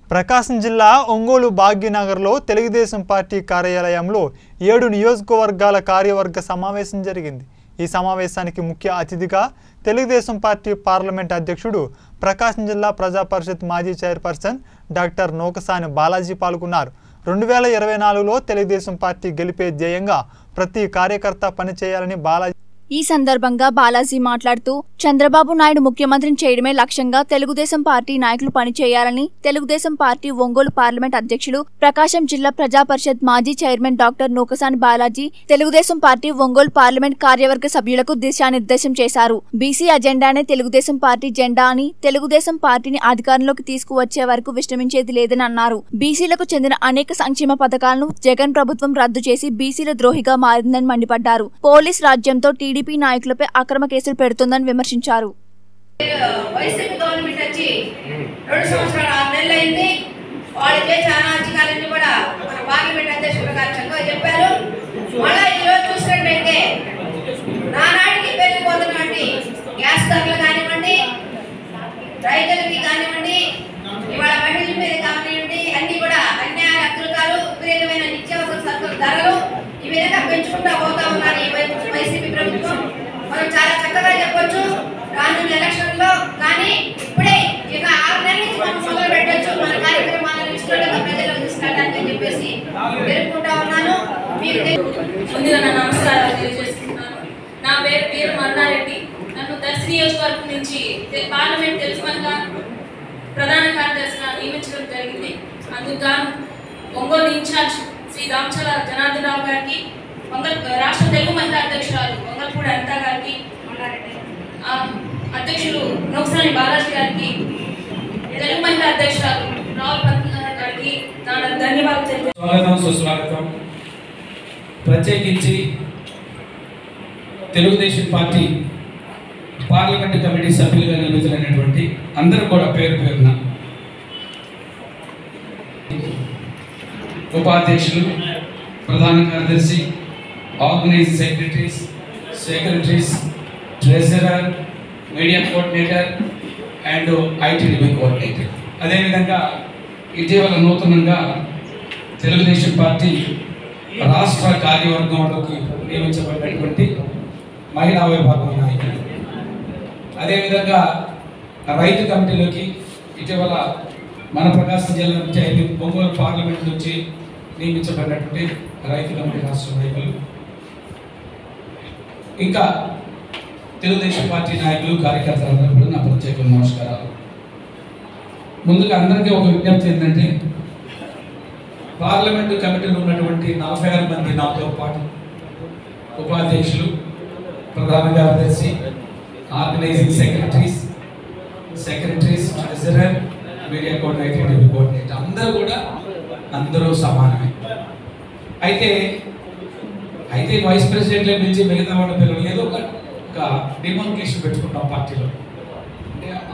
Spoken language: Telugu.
ప్రకాశం జిల్లా ఒంగోలు భాగ్యనగర్లో తెలుగుదేశం పార్టీ కార్యాలయంలో ఏడు నియోజకవర్గాల కార్యవర్గ సమావేశం జరిగింది ఈ సమావేశానికి ముఖ్య అతిథిగా తెలుగుదేశం పార్టీ పార్లమెంట్ అధ్యక్షుడు ప్రకాశం జిల్లా ప్రజా పరిషత్ మాజీ చైర్పర్సన్ డాక్టర్ నూకసాని బాలాజీ పాల్గొన్నారు రెండు వేల ఇరవై నాలుగులో తెలుగుదేశం పార్టీ గెలిపే ధ్యేయంగా ప్రతి కార్యకర్త పనిచేయాలని బాలాజీ ఈ సందర్భంగా బాలాజీ మాట్లాడుతూ చంద్రబాబు నాయుడు ముఖ్యమంత్రిని చేయడమే లక్ష్యంగా తెలుగుదేశం పార్టీ నాయకులు పనిచేయాలని తెలుగుదేశం పార్టీ ఒంగోలు పార్లమెంట్ అధ్యక్షులు ప్రకాశం జిల్లా ప్రజా పరిషత్ మాజీ chairman doctor Nukasani Balaji Telugu Desam party Ongole parliament కార్యవర్గ సభ్యులకు దిశానిర్దేశం చేశారు బీసీ అజెండానే తెలుగుదేశం పార్టీ జెండా అని తెలుగుదేశం పార్టీని అధికారంలోకి తీసుకువచ్చే వరకు విశ్రమించేది లేదని అన్నారు బీసీలకు చెందిన అనేక సంక్షేమ పథకాలను జగన్ ప్రభుత్వం రద్దు చేసి బీసీల ద్రోహిగా మారిందని మండిపడ్డారు పోలీస్ రాజ్యంతో టీడీపీ నాయకులపై అక్రమ కేసులు పెడుతోందని విమర్శించారు వైసీపీ గవర్నమెంట్ వచ్చి రెండు సంవత్సరాలు ఆరు నెలలు అయింది వాళ్ళు చేసే అనాచికాలన్నీ కూడా మన పార్లమెంట్ అధ్యక్షులు గారు చక్కగా చెప్పారు మళ్ళా ఈ రోజు చూసినట్టయితే నానాటికి పెరిగిపోతున్నటువంటి గ్యాస్ ధరలు కానివ్వండి రైతులకి కానివ్వండి ఇవాళ మహిళల మీద కానివ్వండి అన్ని కూడా అన్యాయ అకృతాలు విపరీతమైన నిత్యావసర సరుకుల ధరలు ఈ విధంగా పెంచుకుంటా పోతా ఉన్నారు ఈ వై- వైసీపీ ప్రభుత్వం మనం చాలా చక్కగా చెప్పొచ్చు రానున్న ఎలక్షన్ లో కానీ ఇప్పుడే ఇక ఆరు నెలల నుంచి మనం మొదలు పెట్టొచ్చు మన కార్యక్రమాలను విస్తృతంగా ప్రజలకు తీసుకెళ్ళడానికి అని చెప్పేసి తెలుపుకుంటా ఉన్నాను మీకు తెలు- ముందుగా నా నమస్కారాలు తెలియజేస్తున్నాను నా పేరు వీర మన్నారెడ్డి నన్ను దర్శి నియోజకవర్గం నుంచి తె- పార్లమెంట్ తెలుసుమనగా ప్రధాన కార్యదర్శిగా నియమించడం జరిగింది అందుకు గాను ఒంగోలు ఇన్ఛార్జ్ శ్రీ రామచల జనార్దన్ రావు గారికి ఒంగోలు రాష్ట్ర తెలుగు మహిళా అధ్యక్షురాలు ఒంగల్పూడి అనిత గారికి ఆ, అధ్యక్షులు నోక్సాని బాలాజీ గారికి తెలుగు మహిళా అధ్యక్షురాలు రావుల పద్మ గారికి నా ధన్యవాదాలు తెలియజేస్తున్నాను స్వాగతం సుస్వాగతం ప్రత్యేకించి తెలుగుదేశం పార్టీ పార్లమెంట్ కమిటీ సభ్యులుగా నియమితులైనటువంటి అందరూ కూడా పేరు పేరున ఉపాధ్యక్షులు ప్రధాన కార్యదర్శి organising secretaries secretaries treasurer media coordinator and ITDB coordinator అదేవిధంగా ఇటీవల నూతనంగా తెలుగుదేశం పార్టీ రాష్ట్ర కార్యవర్గంలోకి నియమించబడినటువంటి మహిళా విభాగం నాయకులు అదేవిధంగా రైతు కమిటీలోకి ఇటీవల మన ప్రకాశం జిల్లా నుంచి ఐదు ఒంగోలు పార్లమెంట్ నుంచి నియమించబడినటువంటి రైతు కమిటీ రాష్ట్ర నాయకులు ఇంకా తెలుగుదేశం పార్టీ నాయకులు కార్యకర్తలందరూ కూడా నా ప్రత్యేక నమస్కారాలు ముందుగా అందరికీ ఒక విజ్ఞప్తి ఏంటంటే పార్లమెంటు కమిటీలో ఉన్నటువంటి నలభై ఆరు మంది నాతో పాటు ఉపాధ్యక్షులు ప్రధాన కార్యదర్శి organising secretaries secretaries treasurer media coordinator DB coordinator అందరూ కూడా అందరూ సమానమే అయితే అయితే వైస్ ప్రెసిడెంట్లే పిలిచి మిగతా వాళ్ళ పిల్లలు ఏదో ఒక ఒక డిమార్కేషన్ పెట్టుకుంటాం పార్టీలో అంటే